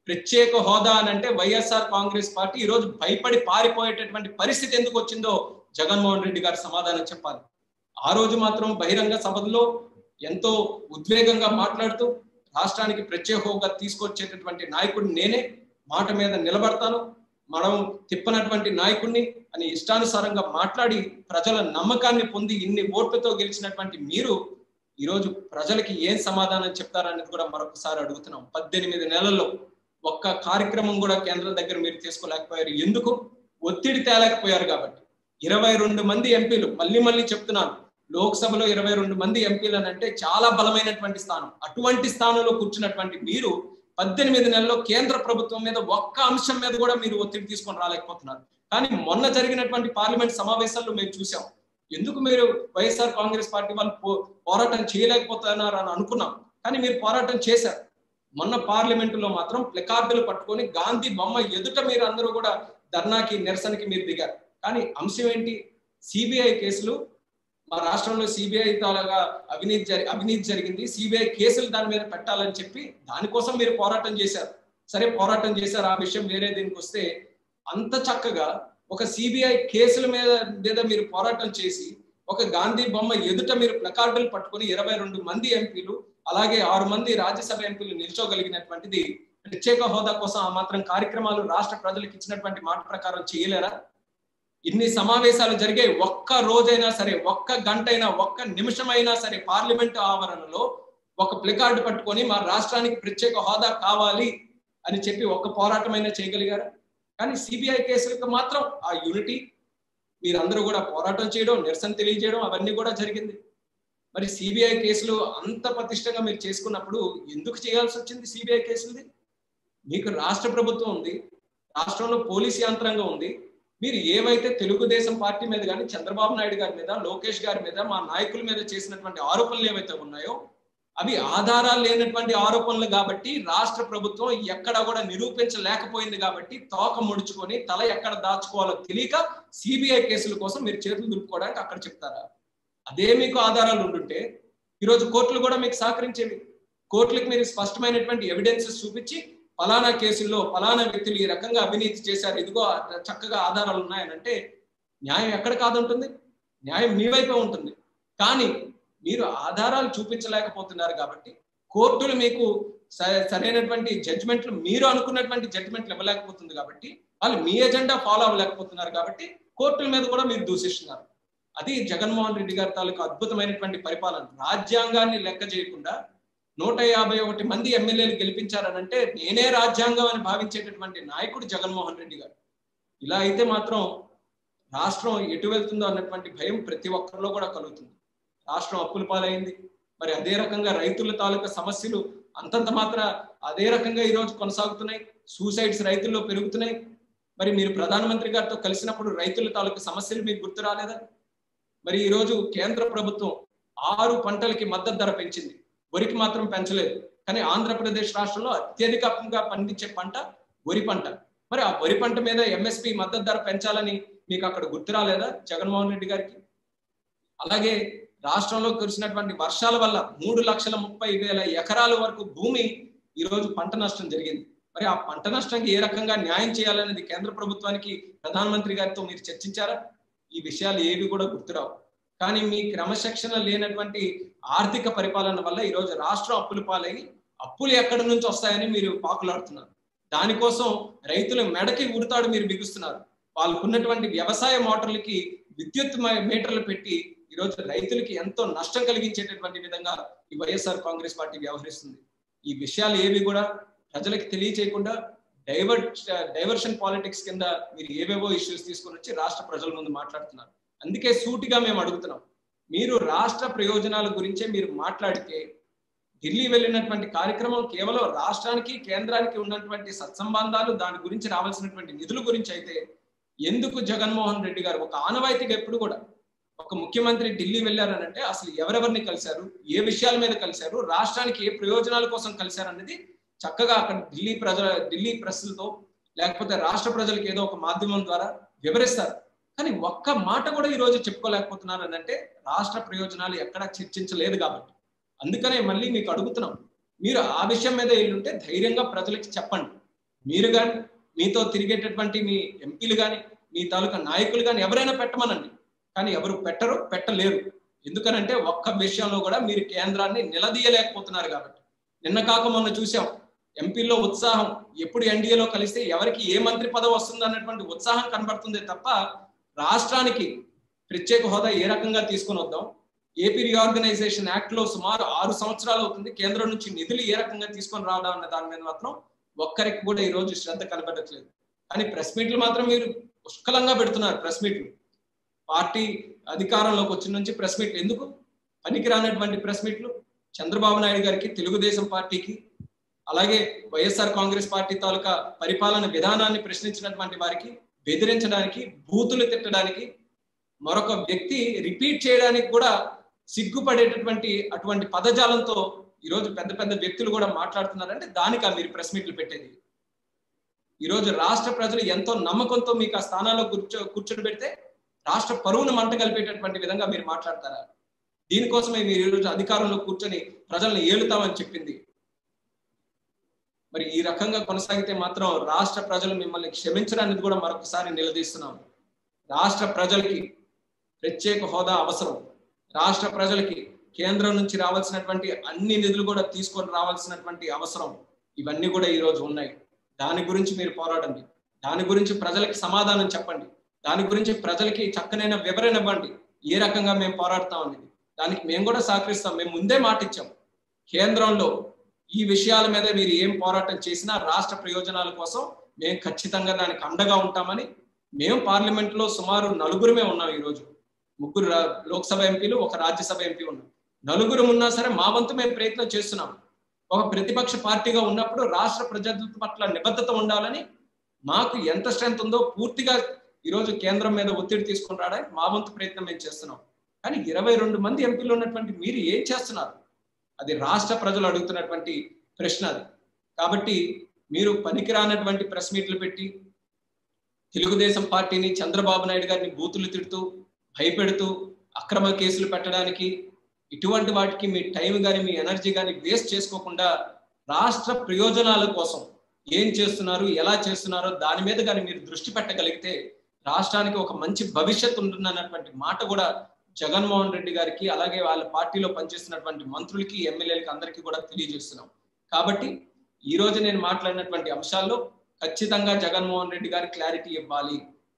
ప్రత్యేక హోదా అని అంటే వైఎస్ఆర్ కాంగ్రెస్ పార్టీ ఈ రోజు భయపడి పారిపోయేటటువంటి పరిస్థితి ఎందుకు వచ్చిందో జగన్మోహన్ రెడ్డి గారు సమాధానం చెప్పాలి ఆ రోజు మాత్రం బహిరంగ సభలో ఎంతో ఉద్వేగంగా మాట్లాడుతూ రాష్ట్రానికి ప్రత్యేక హోదా తీసుకొచ్చేటటువంటి నాయకుడు నేనే మాట మీద నిలబడతాను మనం తిప్పనటువంటి నాయకుడిని అని ఇష్టానుసారంగా మాట్లాడి ప్రజల నమ్మకాన్ని పొంది ఇన్ని ఓట్లతో గెలిచినటువంటి మీరు ఈరోజు ప్రజలకి ఏం సమాధానం చెప్తారనేది కూడా మరొకసారి అడుగుతున్నాం పద్దెనిమిది నెలల్లో ఒక్క కార్యక్రమం కూడా కేంద్రం దగ్గర మీరు తీసుకోలేకపోయారు ఎందుకు ఒత్తిడి తేలేకపోయారు కాబట్టి ఇరవై రెండు మంది ఎంపీలు మళ్ళీ మళ్ళీ చెప్తున్నాను లోక్సభలో ఇరవై రెండు మంది ఎంపీలు అని అంటే చాలా బలమైనటువంటి స్థానం అటువంటి స్థానంలో కూర్చున్నటువంటి మీరు పద్దెనిమిది నెలల్లో కేంద్ర ప్రభుత్వం మీద ఒక్క అంశం మీద కూడా మీరు ఒత్తిడి తీసుకొని రాలేకపోతున్నారు కానీ మొన్న జరిగినటువంటి పార్లమెంట్ సమావేశాల్లో మేము చూసాం ఎందుకు మీరు వైఎస్ఆర్ కాంగ్రెస్ పార్టీ వాళ్ళు పోరాటం చేయలేకపోతున్నారు అని అనుకున్నాం కానీ మీరు పోరాటం చేశారు మొన్న పార్లమెంటులో మాత్రం ప్లకార్డులు పట్టుకొని గాంధీ బొమ్మ ఎదుట మీరు అందరూ కూడా ధర్నాకి నిరసనకి మీరు దిగారు కానీ అంశం ఏంటి సిబిఐ కేసులు మా రాష్ట్రంలో సిబిఐ తాలగా అవినీతి జరి అవినీతి జరిగింది సిబిఐ కేసులు దాని మీద పెట్టాలని చెప్పి దానికోసం మీరు పోరాటం చేశారు సరే పోరాటం చేశారు ఆ విషయం వేరే దీనికి వస్తే అంత చక్కగా ఒక సిబిఐ కేసుల మీద మీద మీరు పోరాటం చేసి ఒక గాంధీ బొమ్మ ఎదుట మీరు ప్లకార్డులు పట్టుకొని ఇరవై రెండు మంది ఎంపీలు అలాగే ఆరు మంది రాజ్యసభ ఎంపీలు నిల్చోగలిగినటువంటిది ప్రత్యేక హోదా కోసం ఆ మాత్రం కార్యక్రమాలు రాష్ట్ర ప్రజలకు ఇచ్చినటువంటి మాట ప్రకారం చేయలేరా ఇన్ని సమావేశాలు జరిగే ఒక్క రోజైనా సరే ఒక్క గంటైనా ఒక్క నిమిషమైనా సరే పార్లమెంట్ ఆవరణలో ఒక ప్లికార్డు పట్టుకొని మా రాష్ట్రానికి ప్రత్యేక హోదా కావాలి అని చెప్పి ఒక్క పోరాటమైనా చేయగలిగారా కానీ సిబిఐ కేసులకు మాత్రం ఆ యూనిటీ మీరందరూ కూడా పోరాటం చేయడం నిరసన తెలియజేయడం అవన్నీ కూడా జరిగింది మరి సిబిఐ కేసులు అంత ప్రతిష్టంగా మీరు చేసుకున్నప్పుడు ఎందుకు చేయాల్సి వచ్చింది సిబిఐ కేసులది మీకు రాష్ట్ర ప్రభుత్వం ఉంది రాష్ట్రంలో పోలీస్ యంత్రాంగం ఉంది మీరు ఏవైతే తెలుగుదేశం పార్టీ మీద కానీ చంద్రబాబు నాయుడు గారి మీద లోకేష్ గారి మీద మా నాయకుల మీద చేసినటువంటి ఆరోపణలు ఏవైతే ఉన్నాయో అవి ఆధారాలు లేనటువంటి ఆరోపణలు కాబట్టి రాష్ట్ర ప్రభుత్వం ఎక్కడ కూడా నిరూపించలేకపోయింది కాబట్టి తోక ముడుచుకొని తల ఎక్కడ దాచుకోవాలో తెలియక సిబిఐ కేసుల కోసం మీరు చేతులు దులుపుకోవడానికి అక్కడ చెప్తారా అదే మీకు ఆధారాలు ఉండుంటే ఈరోజు కోర్టులు కూడా మీకు సహకరించేవి కోర్టులకు మీరు స్పష్టమైనటువంటి ఎవిడెన్సెస్ చూపించి ఫలానా కేసుల్లో ఫలానా వ్యక్తులు ఈ రకంగా అవినీతి చేశారు ఇదిగో చక్కగా ఆధారాలు ఉన్నాయనంటే న్యాయం ఎక్కడ కాదుంటుంది న్యాయం మీ వైపే ఉంటుంది కానీ మీరు ఆధారాలు చూపించలేకపోతున్నారు కాబట్టి కోర్టులు మీకు సరైనటువంటి జడ్జిమెంట్లు మీరు అనుకున్నటువంటి జడ్జిమెంట్లు ఇవ్వలేకపోతుంది కాబట్టి వాళ్ళు మీ ఎజెండా ఫాలో అవ్వలేకపోతున్నారు కాబట్టి కోర్టుల మీద కూడా మీరు దూషిస్తున్నారు అది జగన్మోహన్ రెడ్డి గారి తాలూకు అద్భుతమైనటువంటి పరిపాలన రాజ్యాంగాన్ని లెక్క చేయకుండా నూట యాభై ఒకటి మంది ఎమ్మెల్యేలు గెలిపించారనంటే నేనే రాజ్యాంగం అని భావించేటటువంటి నాయకుడు జగన్మోహన్ రెడ్డి గారు ఇలా అయితే మాత్రం రాష్ట్రం ఎటు వెళ్తుందో అన్నటువంటి భయం ప్రతి ఒక్కరిలో కూడా కలుగుతుంది రాష్ట్రం అప్పుల పాలైంది మరి అదే రకంగా రైతుల తాలూకా సమస్యలు అంతంత మాత్ర అదే రకంగా ఈరోజు కొనసాగుతున్నాయి సూసైడ్స్ రైతుల్లో పెరుగుతున్నాయి మరి మీరు ప్రధానమంత్రి గారితో కలిసినప్పుడు రైతుల తాలూకా సమస్యలు మీకు గుర్తు రాలేదా మరి ఈరోజు కేంద్ర ప్రభుత్వం ఆరు పంటలకి మద్దతు ధర పెంచింది వరికి మాత్రం పెంచలేదు కానీ ఆంధ్రప్రదేశ్ రాష్ట్రంలో అత్యధికంగా పండించే పంట వరి పంట మరి ఆ వరి పంట మీద ఎంఎస్పి మద్దతు ధర పెంచాలని మీకు అక్కడ గుర్తు రాలేదా జగన్మోహన్ రెడ్డి గారికి అలాగే రాష్ట్రంలో కురిసినటువంటి వర్షాల వల్ల మూడు లక్షల ముప్పై వేల ఎకరాల వరకు భూమి ఈరోజు పంట నష్టం జరిగింది మరి ఆ పంట నష్టానికి ఏ రకంగా న్యాయం చేయాలనేది కేంద్ర ప్రభుత్వానికి ప్రధానమంత్రి గారితో మీరు చర్చించారా ఈ విషయాలు ఏవి కూడా గుర్తురావు కానీ మీ క్రమశిక్షణ లేనటువంటి ఆర్థిక పరిపాలన వల్ల ఈరోజు రాష్ట్రం అప్పులు పాలై అప్పులు ఎక్కడి నుంచి వస్తాయని మీరు పాకులాడుతున్నారు దానికోసం రైతుల మెడకి ఉడతాడు మీరు బిగుస్తున్నారు వాళ్ళకున్నటువంటి వ్యవసాయ మోటార్లకి విద్యుత్ మీటర్లు పెట్టి ఈరోజు రైతులకి ఎంతో నష్టం కలిగించేటటువంటి విధంగా ఈ వైఎస్ఆర్ కాంగ్రెస్ పార్టీ వ్యవహరిస్తుంది ఈ విషయాలు ఏవి కూడా ప్రజలకు తెలియచేయకుండా డైవర్ట్ డైవర్షన్ పాలిటిక్స్ కింద మీరు ఏవేవో ఇష్యూస్ తీసుకొని వచ్చి రాష్ట్ర ప్రజల ముందు మాట్లాడుతున్నారు అందుకే సూటిగా మేము అడుగుతున్నాం మీరు రాష్ట్ర ప్రయోజనాల గురించే మీరు మాట్లాడితే ఢిల్లీ వెళ్ళినటువంటి కార్యక్రమం కేవలం రాష్ట్రానికి కేంద్రానికి ఉన్నటువంటి సత్సంబంధాలు దాని గురించి రావాల్సినటువంటి నిధుల గురించి అయితే ఎందుకు జగన్మోహన్ రెడ్డి గారు ఒక ఆనవాయితీగా ఎప్పుడు కూడా ఒక ముఖ్యమంత్రి ఢిల్లీ వెళ్ళారనంటే అసలు ఎవరెవరిని కలిశారు ఏ విషయాల మీద కలిశారు రాష్ట్రానికి ఏ ప్రయోజనాల కోసం కలిశారు అనేది చక్కగా అక్కడ ఢిల్లీ ప్రజల ఢిల్లీ ప్రజలతో లేకపోతే రాష్ట్ర ప్రజలకు ఏదో ఒక మాధ్యమం ద్వారా వివరిస్తారు కానీ ఒక్క మాట కూడా ఈ రోజు చెప్పుకోలేకపోతున్నారు అని అంటే రాష్ట్ర ప్రయోజనాలు ఎక్కడా చర్చించలేదు కాబట్టి అందుకనే మళ్ళీ మీకు అడుగుతున్నాం మీరు ఆ విషయం మీద వెళ్ళుంటే ధైర్యంగా ప్రజలకి చెప్పండి మీరు కానీ మీతో తిరిగేటటువంటి మీ ఎంపీలు కానీ మీ తాలూకా నాయకులు కానీ ఎవరైనా పెట్టమనండి కానీ ఎవరు పెట్టరు పెట్టలేరు ఎందుకనంటే ఒక్క విషయంలో కూడా మీరు కేంద్రాన్ని నిలదీయలేకపోతున్నారు కాబట్టి నిన్న కాక మొన్న చూసాం ఎంపీలో ఉత్సాహం ఎప్పుడు ఎన్డీఏలో కలిస్తే ఎవరికి ఏ మంత్రి పదవి వస్తుంది అన్నటువంటి ఉత్సాహం కనబడుతుంది తప్ప రాష్ట్రానికి ప్రత్యేక హోదా ఏ రకంగా తీసుకొని వద్దాం ఏపీ రీఆర్గనైజేషన్ యాక్ట్ లో సుమారు ఆరు సంవత్సరాలు అవుతుంది కేంద్రం నుంచి నిధులు ఏ రకంగా తీసుకొని రావడం అన్న దాని మీద మాత్రం ఒక్కరికి కూడా ఈ రోజు శ్రద్ధ కనబడట్లేదు కానీ ప్రెస్ మీట్లు మాత్రం మీరు పుష్కలంగా పెడుతున్నారు ప్రెస్ మీట్లు పార్టీ అధికారంలోకి వచ్చిన నుంచి ప్రెస్ మీట్లు ఎందుకు పనికి రానటువంటి ప్రెస్ మీట్లు చంద్రబాబు నాయుడు గారికి తెలుగుదేశం పార్టీకి అలాగే వైఎస్ఆర్ కాంగ్రెస్ పార్టీ తాలూకా పరిపాలన విధానాన్ని ప్రశ్నించినటువంటి వారికి బెదిరించడానికి బూతులు తిట్టడానికి మరొక వ్యక్తి రిపీట్ చేయడానికి కూడా సిగ్గుపడేటటువంటి అటువంటి పదజాలంతో ఈరోజు పెద్ద పెద్ద వ్యక్తులు కూడా మాట్లాడుతున్నారంటే దానికా మీరు ప్రెస్ మీట్లు పెట్టేది ఈరోజు రాష్ట్ర ప్రజలు ఎంతో నమ్మకంతో మీకు ఆ స్థానాల్లో కూర్చో కూర్చొని పెడితే రాష్ట్ర పరువును మంట కలిపేటటువంటి విధంగా మీరు మాట్లాడతారా దీనికోసమే మీరు ఈరోజు అధికారంలో కూర్చొని ప్రజలను ఏలుతామని చెప్పింది మరి ఈ రకంగా కొనసాగితే మాత్రం రాష్ట్ర ప్రజలు మిమ్మల్ని క్షమించడానికి కూడా మరొకసారి నిలదీస్తున్నాం రాష్ట్ర ప్రజలకి ప్రత్యేక హోదా అవసరం రాష్ట్ర ప్రజలకి కేంద్రం నుంచి రావాల్సినటువంటి అన్ని నిధులు కూడా తీసుకొని రావాల్సినటువంటి అవసరం ఇవన్నీ కూడా ఈ రోజు ఉన్నాయి దాని గురించి మీరు పోరాడండి దాని గురించి ప్రజలకి సమాధానం చెప్పండి దాని గురించి ప్రజలకి చక్కనైన వివరణ ఇవ్వండి ఏ రకంగా మేము పోరాడతాం అనేది దానికి మేము కూడా సహకరిస్తాం మేము ముందే మాట ఇచ్చాం కేంద్రంలో ఈ విషయాల మీద మీరు ఏం పోరాటం చేసినా రాష్ట్ర ప్రయోజనాల కోసం మేము ఖచ్చితంగా దానికి అండగా ఉంటామని మేము పార్లమెంట్ లో సుమారు నలుగురమే ఉన్నాం ఈరోజు ముగ్గురు లోక్సభ ఎంపీలు ఒక రాజ్యసభ ఎంపీ ఉన్నాం నలుగురు ఉన్నా సరే మా వంతు మేము ప్రయత్నం చేస్తున్నాం ఒక ప్రతిపక్ష పార్టీగా ఉన్నప్పుడు రాష్ట్ర ప్రజల పట్ల నిబద్ధత ఉండాలని మాకు ఎంత స్ట్రెంత్ ఉందో పూర్తిగా ఈరోజు కేంద్రం మీద ఒత్తిడి తీసుకుని రావడానికి మా వంతు ప్రయత్నం మేము చేస్తున్నాం కానీ ఇరవై రెండు మంది ఎంపీలు ఉన్నటువంటి మీరు ఏం చేస్తున్నారు అది రాష్ట్ర ప్రజలు అడుగుతున్నటువంటి ప్రశ్న అది కాబట్టి మీరు పనికిరానటువంటి ప్రెస్ మీట్లు పెట్టి తెలుగుదేశం పార్టీని చంద్రబాబు నాయుడు గారిని బూతులు తిడుతూ భయపెడుతూ అక్రమ కేసులు పెట్టడానికి ఇటువంటి వాటికి మీ టైం కానీ మీ ఎనర్జీ కానీ వేస్ట్ చేసుకోకుండా రాష్ట్ర ప్రయోజనాల కోసం ఏం చేస్తున్నారు ఎలా చేస్తున్నారో దాని మీద కానీ మీరు దృష్టి పెట్టగలిగితే రాష్ట్రానికి ఒక మంచి భవిష్యత్తు ఉంటుందన్నటువంటి మాట కూడా జగన్మోహన్ రెడ్డి గారికి అలాగే వాళ్ళ పార్టీలో పనిచేస్తున్నటువంటి మంత్రులకి ఎమ్మెల్యేలకి అందరికీ కూడా తెలియజేస్తున్నాం కాబట్టి ఈ రోజు నేను మాట్లాడినటువంటి అంశాల్లో ఖచ్చితంగా జగన్మోహన్ రెడ్డి గారి క్లారిటీ ఇవ్వాలి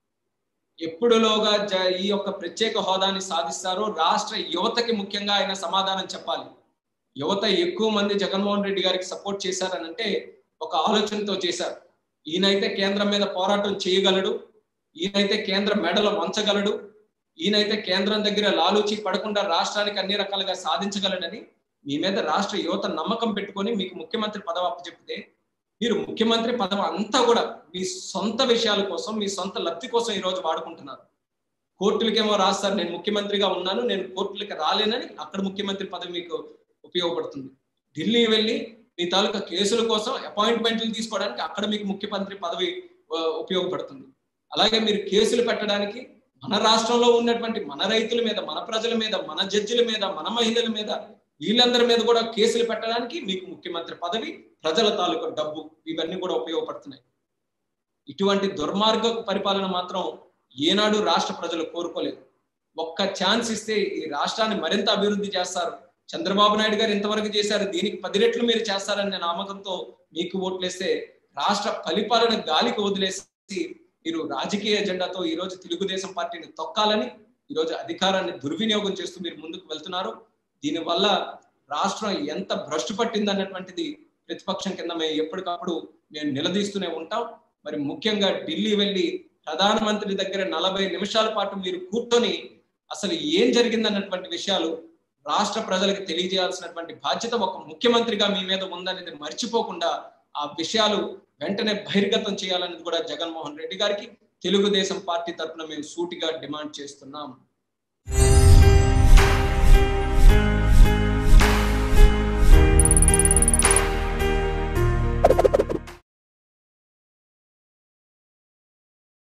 ఎప్పుడులోగా జ ఈ యొక్క ప్రత్యేక హోదాని సాధిస్తారో రాష్ట్ర యువతకి ముఖ్యంగా ఆయన సమాధానం చెప్పాలి యువత ఎక్కువ మంది జగన్మోహన్ రెడ్డి గారికి సపోర్ట్ చేశారనంటే ఒక ఆలోచనతో చేశారు ఈయనైతే కేంద్రం మీద పోరాటం చేయగలడు ఈయనైతే కేంద్ర మెడలు వంచగలడు ఈయనైతే కేంద్రం దగ్గర లాలూచి పడకుండా రాష్ట్రానికి అన్ని రకాలుగా సాధించగలడని మీ మీద రాష్ట్ర యువత నమ్మకం పెట్టుకొని మీకు ముఖ్యమంత్రి పదవి అప్పచెప్తే మీరు ముఖ్యమంత్రి పదవి అంతా కూడా మీ సొంత విషయాల కోసం మీ సొంత లబ్ధి కోసం ఈరోజు వాడుకుంటున్నారు కోర్టులకేమో రాస్తారు నేను ముఖ్యమంత్రిగా ఉన్నాను నేను కోర్టులకి రాలేనని అక్కడ ముఖ్యమంత్రి పదవి మీకు ఉపయోగపడుతుంది ఢిల్లీ వెళ్ళి మీ తాలూకా కేసుల కోసం అపాయింట్మెంట్లు తీసుకోవడానికి అక్కడ మీకు ముఖ్యమంత్రి పదవి ఉపయోగపడుతుంది అలాగే మీరు కేసులు పెట్టడానికి మన రాష్ట్రంలో ఉన్నటువంటి మన రైతుల మీద మన ప్రజల మీద మన జడ్జిల మీద మన మహిళల మీద వీళ్ళందరి మీద కూడా కేసులు పెట్టడానికి మీకు ముఖ్యమంత్రి పదవి ప్రజల తాలూకా డబ్బు ఇవన్నీ కూడా ఉపయోగపడుతున్నాయి ఇటువంటి దుర్మార్గ పరిపాలన మాత్రం ఏనాడు రాష్ట్ర ప్రజలు కోరుకోలేదు ఒక్క ఛాన్స్ ఇస్తే ఈ రాష్ట్రాన్ని మరింత అభివృద్ధి చేస్తారు చంద్రబాబు నాయుడు గారు ఇంతవరకు చేశారు దీనికి పది రెట్లు మీరు చేస్తారనే నామకంతో మీకు ఓట్లేస్తే రాష్ట్ర పరిపాలన గాలికి వదిలేసి మీరు రాజకీయ ఎజెండాతో ఈ రోజు తెలుగుదేశం పార్టీని తొక్కాలని ఈరోజు అధికారాన్ని దుర్వినియోగం చేస్తూ మీరు ముందుకు వెళ్తున్నారు దీనివల్ల రాష్ట్రం ఎంత భ్రష్టు పట్టింది అన్నటువంటిది ప్రతిపక్షం కింద మేము ఎప్పటికప్పుడు మేము నిలదీస్తూనే ఉంటాం మరి ముఖ్యంగా ఢిల్లీ వెళ్ళి ప్రధానమంత్రి దగ్గర నలభై నిమిషాల పాటు మీరు కూర్చొని అసలు ఏం జరిగిందన్నటువంటి విషయాలు రాష్ట్ర ప్రజలకు తెలియజేయాల్సినటువంటి బాధ్యత ఒక ముఖ్యమంత్రిగా మీ మీద ఉందనేది మర్చిపోకుండా ఆ విషయాలు వెంటనే బహిర్గతం చేయాలనేది కూడా జగన్మోహన్ రెడ్డి గారికి తెలుగుదేశం పార్టీ తరఫున మేము సూటిగా డిమాండ్ చేస్తున్నాం